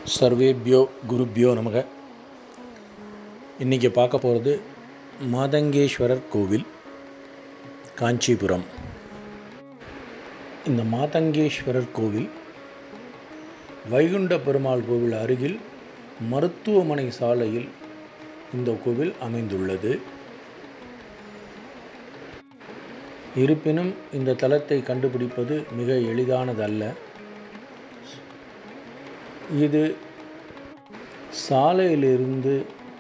சர்வேபியோ குருப்பியோ நமக இன்றைக்கி பார்க்க போகிறது மாதங்கேஸ்வரர் கோவில் காஞ்சிபுரம் இந்த மாதங்கேஸ்வரர் கோவில் வைகுண்ட பெருமாள் கோவில் அருகில் மருத்துவமனை சாலையில் இந்த கோவில் அமைந்துள்ளது இருப்பினும் இந்த தலத்தை கண்டுபிடிப்பது மிக எளிதானதல்ல இது சாலையிலிருந்து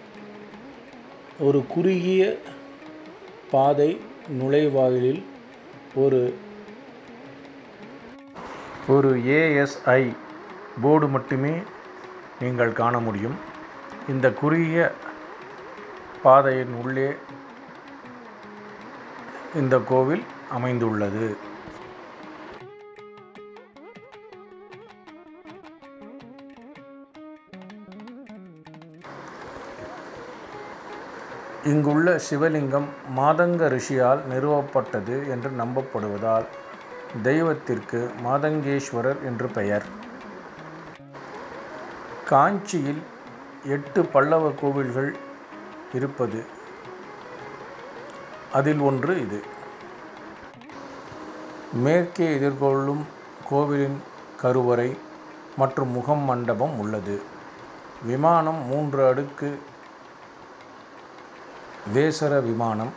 ஒரு குறுகிய பாதை நுழைவாயிலில் ஒரு ஒரு ஏஎஸ்ஐ போர்டு மட்டுமே நீங்கள் காண முடியும் இந்த குறுகிய பாதையின் உள்ளே இந்த கோவில் அமைந்துள்ளது இங்குள்ள சிவலிங்கம் மாதங்க ரிஷியால் நிறுவப்பட்டது என்று நம்பப்படுவதால் தெய்வத்திற்கு மாதங்கேஸ்வரர் என்று பெயர் காஞ்சியில் எட்டு பல்லவ கோவில்கள் இருப்பது அதில் ஒன்று இது மேற்கே எதிர்கொள்ளும் கோவிலின் கருவறை மற்றும் முகம் மண்டபம் உள்ளது விமானம் மூன்று அடுக்கு வேசர விமானம்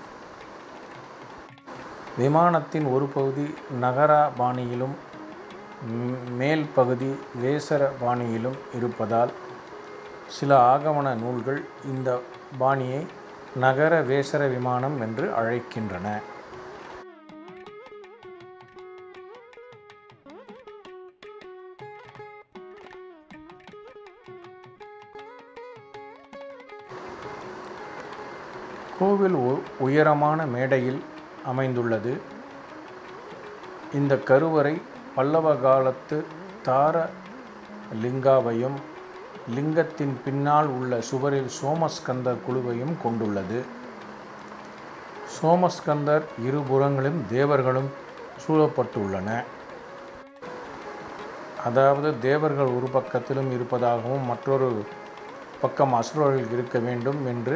விமானத்தின் ஒரு பகுதி நகரா பாணியிலும் மேல் பகுதி வேசர பாணியிலும் இருப்பதால் சில ஆகமன நூல்கள் இந்த பாணியை நகர வேசர விமானம் என்று அழைக்கின்றன கோவில் உயரமான மேடையில் அமைந்துள்ளது இந்த கருவறை பல்லவ காலத்து தார லிங்காவையும் லிங்கத்தின் பின்னால் உள்ள சுவரில் சோமஸ்கந்தர் குழுவையும் கொண்டுள்ளது சோமஸ்கந்தர் இருபுறங்களும் தேவர்களும் சூழப்பட்டுள்ளன அதாவது தேவர்கள் ஒரு பக்கத்திலும் இருப்பதாகவும் மற்றொரு பக்கம் அசுரர்கள் இருக்க வேண்டும் என்று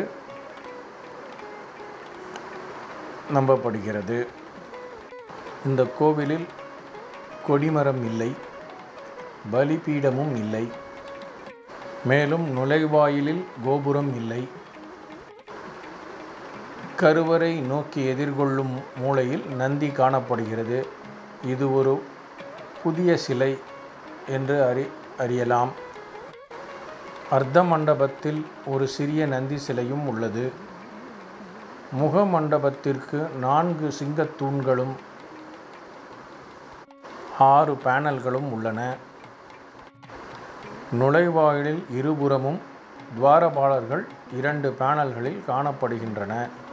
நம்பப்படுகிறது இந்த கோவிலில் கொடிமரம் இல்லை பலிபீடமும் இல்லை மேலும் நுழைவாயிலில் கோபுரம் இல்லை கருவறை நோக்கி எதிர்கொள்ளும் மூலையில் நந்தி காணப்படுகிறது இது ஒரு புதிய சிலை என்று அறி அறியலாம் அர்த்த மண்டபத்தில் ஒரு சிறிய நந்தி சிலையும் உள்ளது முக மண்டபத்திற்கு நான்கு சிங்கத்தூண்களும் ஆறு பேனல்களும் உள்ளன நுழைவாயிலில் இருபுறமும் துவாரபாலர்கள் இரண்டு பேனல்களில் காணப்படுகின்றன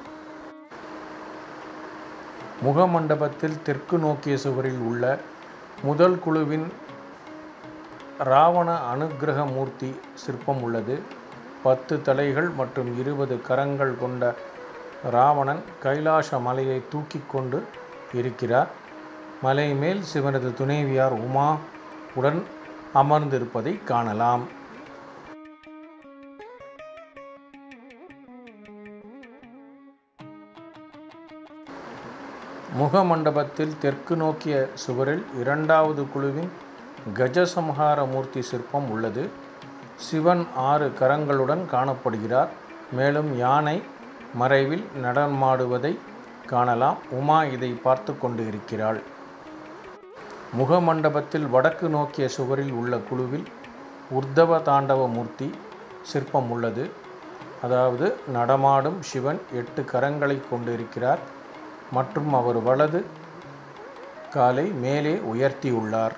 முகமண்டபத்தில் தெற்கு நோக்கிய சுவரில் உள்ள முதல் குழுவின் ராவண அனுகிரக மூர்த்தி சிற்பம் உள்ளது பத்து தலைகள் மற்றும் இருபது கரங்கள் கொண்ட ராவணன் கைலாச மலையை தூக்கி கொண்டு இருக்கிறார் மலை மேல் சிவனது துணைவியார் உமா உடன் அமர்ந்திருப்பதை காணலாம் முகமண்டபத்தில் தெற்கு நோக்கிய சுவரில் இரண்டாவது குழுவின் கஜசம்ஹார மூர்த்தி சிற்பம் உள்ளது சிவன் ஆறு கரங்களுடன் காணப்படுகிறார் மேலும் யானை மறைவில் நடனமாடுவதை காணலாம் உமா இதை பார்த்து கொண்டு இருக்கிறாள் முகமண்டபத்தில் வடக்கு நோக்கிய சுவரில் உள்ள குழுவில் உர்தவ தாண்டவ மூர்த்தி சிற்பம் உள்ளது அதாவது நடமாடும் சிவன் எட்டு கரங்களை கொண்டிருக்கிறார் மற்றும் அவர் வலது காலை மேலே உயர்த்தியுள்ளார்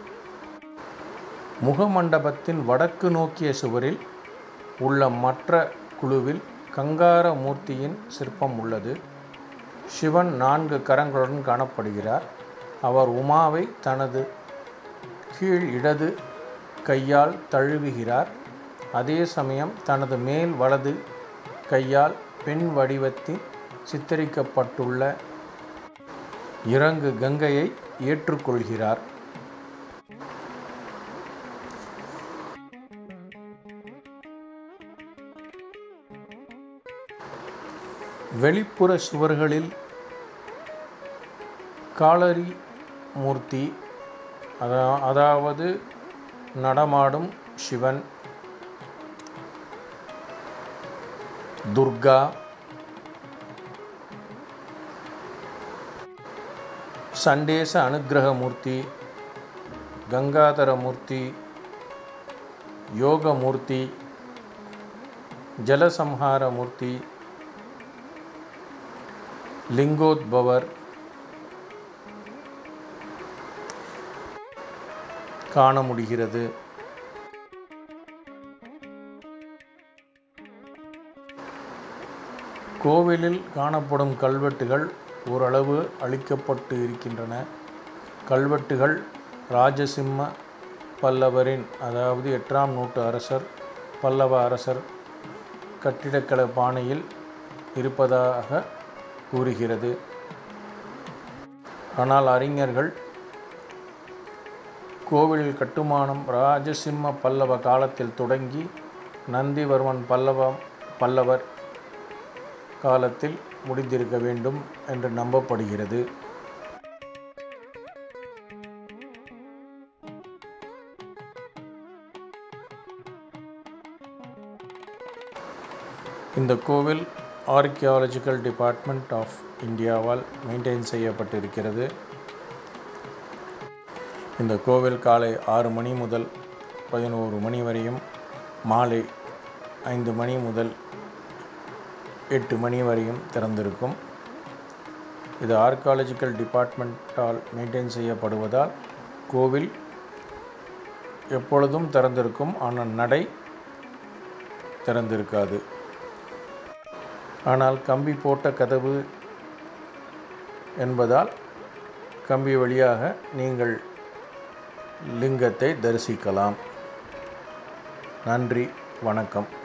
முகமண்டபத்தின் வடக்கு நோக்கிய சுவரில் உள்ள மற்ற குழுவில் கங்கார மூர்த்தியின் சிற்பம் உள்ளது சிவன் நான்கு கரங்களுடன் காணப்படுகிறார் அவர் உமாவை தனது கீழ் இடது கையால் தழுவுகிறார் அதே சமயம் தனது மேல் வலது கையால் பெண் வடிவத்தில் சித்தரிக்கப்பட்டுள்ள இறங்கு கங்கையை ஏற்றுக்கொள்கிறார் வெளிப்புற சுவர்களில் காலரி மூர்த்தி அதா அதாவது நடமாடும் சிவன் துர்கா சண்டேச அனுக்கிரக மூர்த்தி கங்காதர மூர்த்தி யோக மூர்த்தி ஜலசம்ஹார மூர்த்தி லிங்கோத்பவர் காண முடிகிறது கோவிலில் காணப்படும் கல்வெட்டுகள் ஓரளவு அழிக்கப்பட்டு இருக்கின்றன கல்வெட்டுகள் ராஜசிம்ம பல்லவரின் அதாவது எட்டாம் நூற்று அரசர் பல்லவ அரசர் கட்டிடக்கலை பாணியில் இருப்பதாக கூறுகிறது ஆனால் அறிஞர்கள் கோவில் கட்டுமானம் ராஜசிம்ம பல்லவ காலத்தில் தொடங்கி நந்திவர்மன் பல்லவ பல்லவர் காலத்தில் முடிந்திருக்க வேண்டும் என்று நம்பப்படுகிறது இந்த கோவில் ஆர்கியாலஜிக்கல் டிபார்ட்மெண்ட் ஆஃப் இந்தியாவால் மெயின்டைன் செய்யப்பட்டிருக்கிறது இந்த கோவில் காலை ஆறு மணி முதல் பதினோரு மணி வரையும் மாலை ஐந்து மணி முதல் எட்டு மணி வரையும் திறந்திருக்கும் இது ஆர்காலஜிக்கல் டிபார்ட்மெண்ட்டால் மெயின்டைன் செய்யப்படுவதால் கோவில் எப்பொழுதும் திறந்திருக்கும் ஆனால் நடை திறந்திருக்காது ஆனால் கம்பி போட்ட கதவு என்பதால் கம்பி வழியாக நீங்கள் லிங்கத்தை தரிசிக்கலாம் நன்றி வணக்கம்